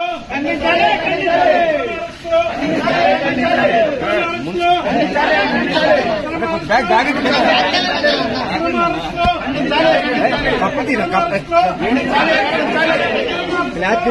Bag bag కప్పతి cloth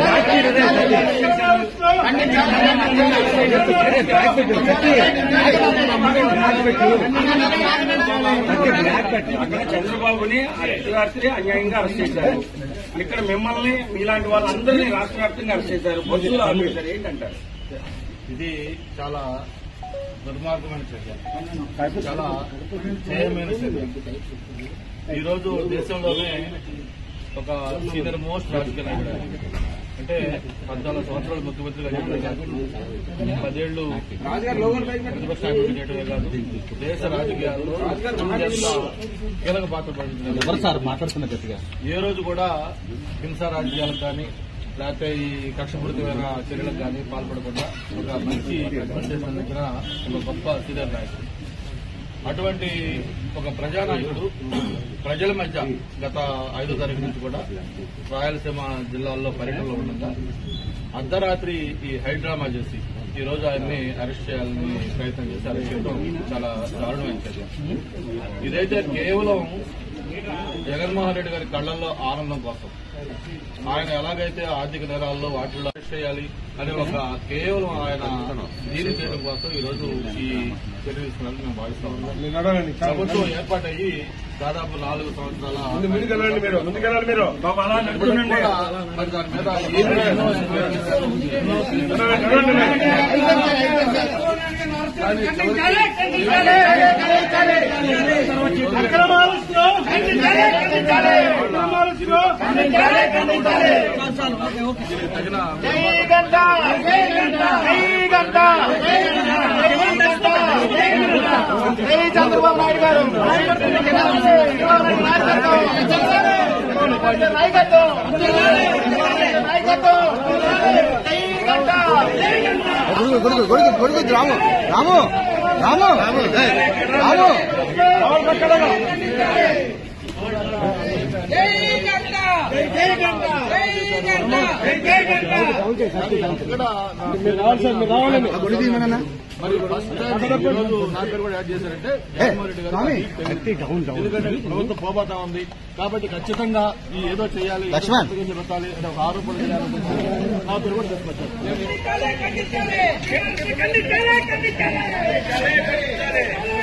చంద్రబాబుని అర్ధరాత్రి అన్యాయంగా అరెస్ట్ చేశారు ఇక్కడ మిమ్మల్ని మీలాంటి వాళ్ళందరినీ రాష్ట్ర వ్యాప్తంగా అరెస్ట్ చేశారు బస్సులు ఆపేశారు ఏంటంటారు ఇది చాలా దుర్మార్గమైన చర్య చాలా హేయమైన చర్య ఈరోజు దేశంలోనే ఒక సీనియర్ మోస్ట్ రాజకీయ నాయకుడు ఆయన. అంటే పద్నాలుగు సంవత్సరాలు ముఖ్యమంత్రిగా చేయడమే కాదు పదేళ్లు ప్రతిపక్ష నాయకుడు చేయడమే కాదు దేశ రాజకీయాల్లో అత్యంత కీలక పాత్ర పోషించిన ఎవరు సార్ మాట్లాడుతున్న గట్టిగా ఏ రోజు కూడా హింసా రాజకీయాలకు కానీ లేకపోతే ఈ కక్షపూరితమైన చర్యలకు కానీ పాల్పడకుండా ఒక మంచి అడ్మినిస్ట్రేషన్ అందించిన ఒక గొప్ప సీనియర్ నాయకుడు అటువంటి ఒక ప్రజానాయకుడు ప్రజల మధ్య గత ఐదో తారీఖు నుంచి కూడా రాయలసీమ జిల్లాల్లో పర్యటనలో ఉండగా అర్ధరాత్రి ఈ హైడ్రామా చేసి ఈ రోజు ఆయన్ని అరెస్ట్ చేయాలని ప్రయత్నం చేసి అరెస్ట్ చేయడం చాలా దారుణమైన చర్య ఇదైతే కేవలం జగన్మోహన్ రెడ్డి గారి కళ్లల్లో ఆనందం కోసం ఆయన ఎలాగైతే ఆర్థిక నేరాల్లో వాటిల్లో అరెస్ట్ చేయాలి అనే ఒక కేవలం ఆయన దీని చేయడం కోసం ఈ రోజు ఈ చర్య తీసుకున్నారని మేము భావిస్తా ఉన్నాం ప్రభుత్వం ఏర్పాటయ్యి దాదాపు నాలుగు సంవత్సరాల ముందుకెళ్ళండి మీరు ముందుకెళ్ళండి మీరు బాబు అలా ఇప్పటికి నడుతుండండి కూడా మరి దాని మీద ఏమీ ఎన్నో ఎంక్వైరీ చేశారు. ఎన్నో కానీ తగిన చంద్రబాబు నాయుడు గారు గొడుగు గొడుగు గొడుగు గొడుగు రాము రాము రాము రాము గొడుగు తీయమన్నా మరి ఫస్ట్ టైం ఈ రోజు నా పేరు కూడా యాడ్ చేశారంటే జగన్మోహన్ రెడ్డి గారు స్వామి. ఎందుకంటే ప్రభుత్వం పోబోతా ఉంది కాబట్టి ఖచ్చితంగా ఈ ఏదో చేయాలి ఏదో లక్ష్మణ్. కొత్తగా జరుగుతాలి అనే ఒక ఆరోపణ చేయాలనుకుంటున్నారు నా పేరు కూడా తీసుకొచ్చారు